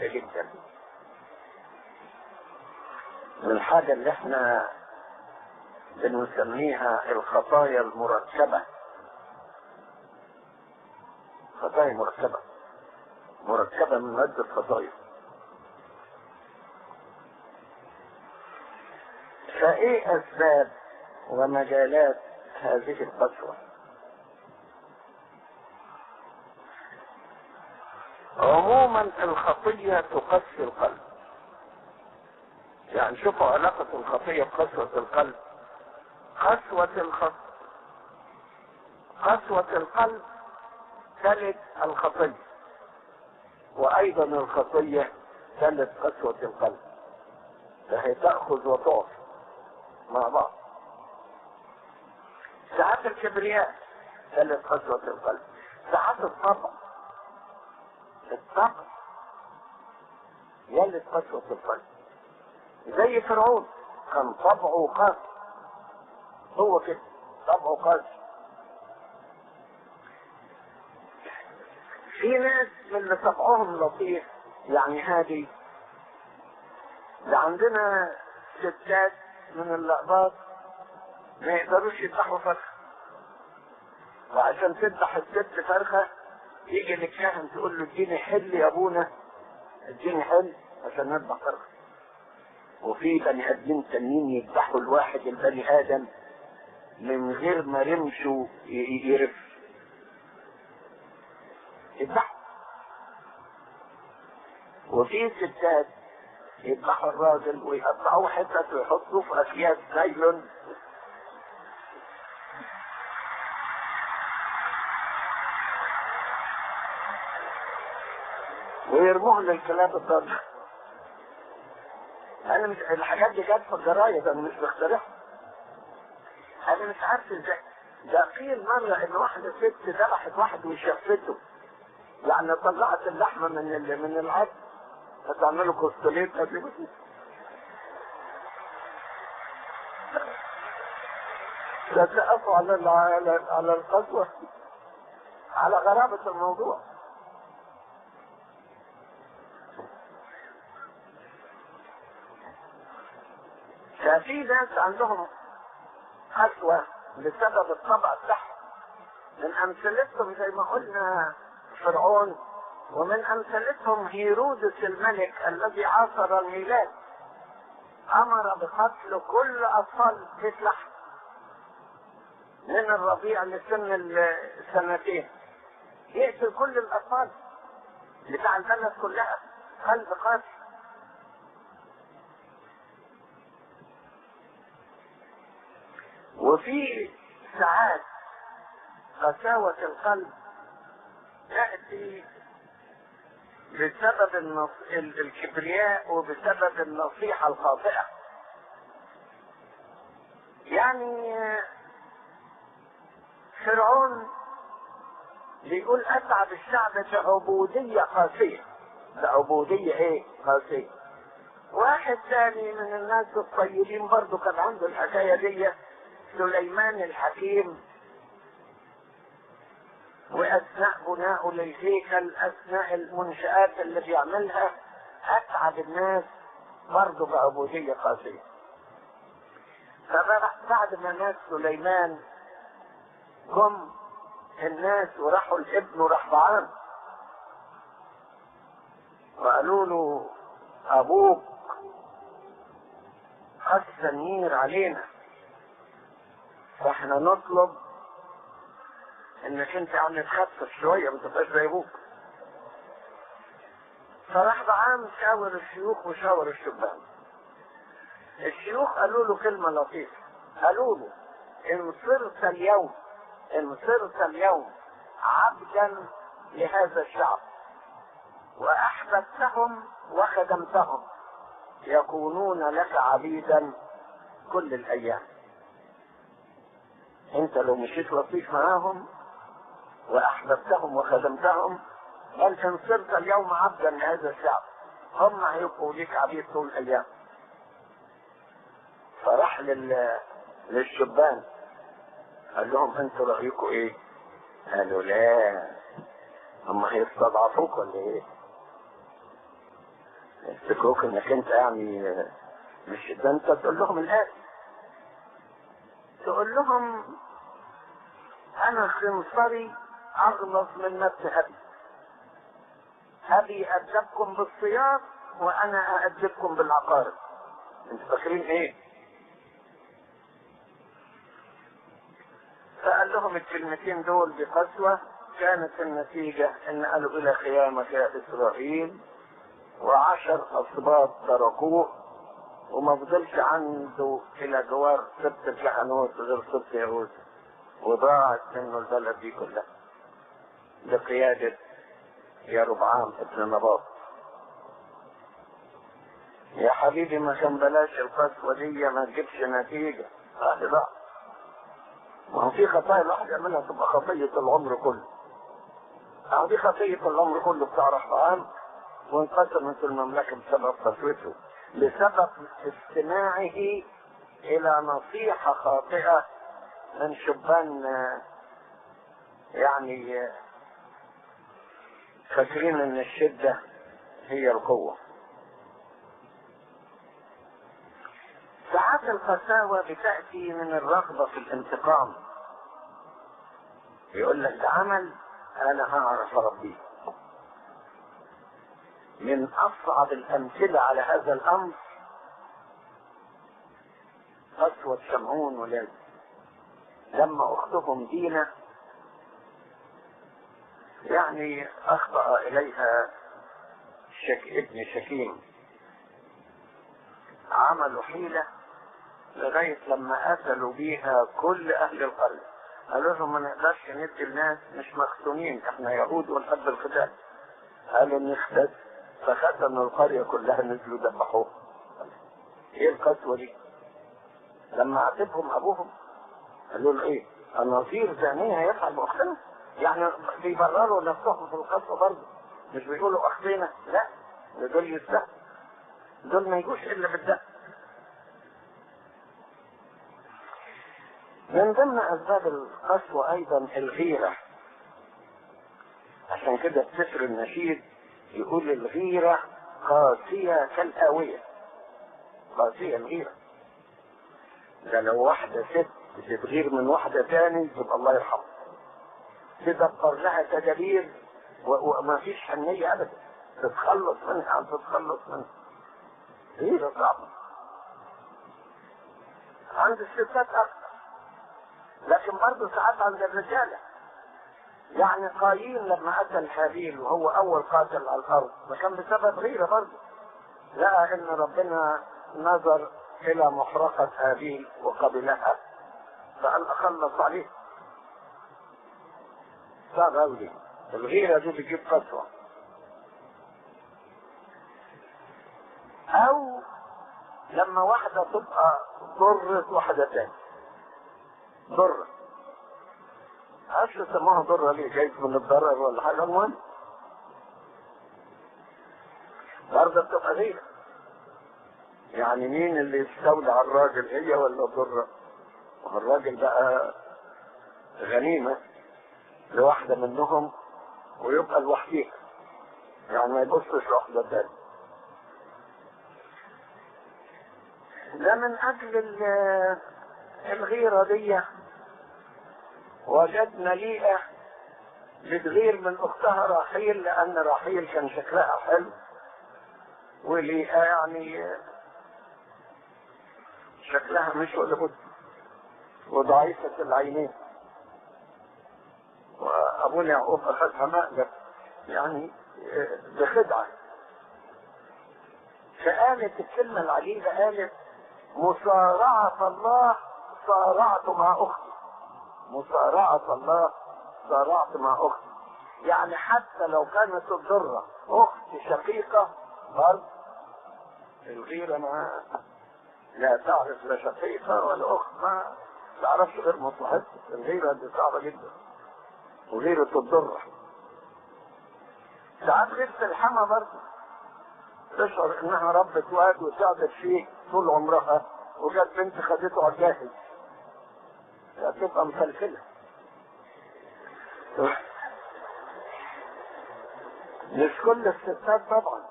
جدا من الحاجة اللي احنا بنسميها الخطايا المركبة خطايا مركبة مركبة من عدة خطايا فايه اسباب ومجالات هذه القسوة عموما الخطية تقسي القلب يعني شوفوا علاقة الخطية بقسوة القلب قسوة الخط قسوة القلب تلد الخطية وأيضا الخطية تلد قسوة القلب فهي تأخذ وتعطي مع بعض ساعات الكبرياء تلد قسوة القلب ساعات الطبع الطبع يلد قسوة القلب زي فرعون كان طبعه قاسي هو كده طبعه قاسي في ناس من اللي طبعهم لطيف يعني هادي ده عندنا ستات من اللقبات ما يقدروش يذبحوا فرخه وعشان تذبح الست فرخه يجي للكاهن تقول له اديني حل يا ابونا اديني حل عشان نذبح فرخه وفي بني ادمين تانيين يذبحوا الواحد البني ادم من غير ما رمشه يرف يذبحوا وفي ستات يذبحوا الراجل ويقطعوه حتت ويحطوه في اكياس نايلون ويرموه للكلاب الضالة انا مش الحاجات دي جت في الجرايد انا مش بخترعها انا مش عارف ازاي ده قيل مرة ان واحدة ست ذبحت واحد وشفته يعني طلعت اللحمة من ال... من العظم هتعملوا كوستوليت قبل ما تتقفوا على ال... على على القسوة على غرابة الموضوع ففي ناس عندهم قسوة بسبب الطبع بتاعهم من امثلتهم زي ما قلنا فرعون ومن امثلتهم هيرودس الملك الذي عاصر الميلاد امر بقتل كل اطفال بيت لحم من الرضيع لسن السنتين يقتل كل الاطفال بتاع البلد كلها قلب قاسي وفي ساعات قساوة القلب تأتي بسبب النص... الكبرياء وبسبب النصيحة الخاطئة يعني فرعون بيقول أتعب الشعب بعبودية قاسية بعبودية ايه قاسية واحد ثاني من الناس الطيبين برضه كان عنده الحكاية دي سليمان الحكيم واثناء بناءه للهيكل اثناء المنشآت اللي بيعملها اتعب الناس برضه بعبودية قاسية فبعد ما مات سليمان جم الناس وراحوا لابنه رحبعان وقالوا له ابوك قد النير علينا فاحنا نطلب انك انت يعني تخفف شويه ما تبقاش زي ابوك فراح بعام شاور الشيوخ وشاور الشبان الشيوخ قالوا له كلمه لطيفه قالوا له ان صرت اليوم ان صرت اليوم عبدا لهذا الشعب واحببتهم وخدمتهم يكونون لك عبيدا كل الايام انت لو مشيت لطيف معاهم واحببتهم وخدمتهم انت ان صرت اليوم عبدا لهذا الشعب هم هيبقوا ليك عبيد طول الايام فراح لل... للشبان قال لهم انتوا رايكم ايه قالوا لا هم هيستضعفوك ولا ايه يفتكروك انك انت يعني مش ده انت تقول لهم الآن تقول لهم انا خنصري اغلظ من نفس ابي ابي ادبكم بالصيام وانا اادبكم بالعقارب انتوا فاكرين ايه فقال لهم الكلمتين دول بقسوة كانت النتيجة ان قالوا الى خيامك يا اسرائيل وعشر اسباط تركوه وما فضلش عنده الى جوار سبت الكهنوت غير سبت يهود وضاعت منه البلد دي كلها بقيادة يا ربعام ابن نباط يا حبيبي ما كان بلاش القسوة دي ما تجيبش نتيجة هذه بقى ما هو في خطايا الواحد يعملها تبقى خطية العمر كله أو دي خطية العمر كله بتاع رحمن وانقسمت المملكة بسبب قسوته بسبب استماعه إلى نصيحة خاطئة من شبان يعني فاكرين ان الشدة هي القوة ساعات القساوة بتأتي من الرغبة في الانتقام يقول لك ده عمل انا هعرف اربيه من اصعب الامثلة على هذا الامر قسوة شمعون ولاد لما اختهم دينا يعني اخطأ اليها شك ابن شكيم عملوا حيلة لغاية لما قتلوا بيها كل اهل القرية قالوا لهم ما نقدرش ندي الناس مش مختونين احنا يهود ونحب الختان قالوا نختت فختنوا القرية كلها نزلوا ذبحوها ايه القسوة دي لما عاتبهم ابوهم قالوا له ايه النظير زانية يفعل باختنا يعني بيبرروا نفسهم في القسوة برضه مش بيقولوا اختنا لا دول يستحق دول ما يجوش الا بالدم من ضمن اسباب القسوة ايضا الغيرة عشان كده السفر النشيد يقول الغيرة قاسية كالآوية قاسية الغيرة ده لو واحدة ست بتغير من واحدة تاني تبقى الله يرحمها تدبر لها تدابير وما فيش حنية أبدا تتخلص منها تتخلص منها غيرة صعبة عند الستات أكثر لكن برضه ساعات عند الرجالة يعني قايين لما قتل هابيل وهو أول قاتل على الأرض ما كان بسبب غيرة برضه لقى إن ربنا نظر إلى محرقة هابيل وقبلها فقال أخلص عليه صعب أوي الغيرة دي بتجيب قسوة أو لما واحدة تبقى ضرت واحدة تاني ضرة عارف سموها ضرة ليه جايز من الضرر ولا حاجة المهم برضه بتبقى غيرة يعني مين اللي يستولى على الراجل هي ولا الضرة الراجل بقى غنيمة لواحدة منهم ويبقى لوحديها يعني ما يبصش لواحدة تانية ده من أجل الغيرة دي وجدنا ليئة بتغير من أختها راحيل لأن راحيل كان شكلها حلو وليئة يعني شكلها مش ولا بد وضعيفة العينين وأبونا يعقوب أخذها مأجر يعني بخدعة فقالت الكلمة العجيبة قالت مصارعة الله صارعت مع أختي مصارعة الله صارعت مع أختي يعني حتى لو كانت الضرة أخت شقيقة برضه الغيرة ما لا تعرف لا شقيقة ولا أخت ما تعرفش غير مصلحتها الغيرة دي صعبة جدا وغيرة الضرة ساعات غيرة الحما برضه تشعر انها ربت واد وساعدت فيه طول عمرها وجت بنت خدته على الجاهز هتبقى مفلفلة مش كل الستات طبعا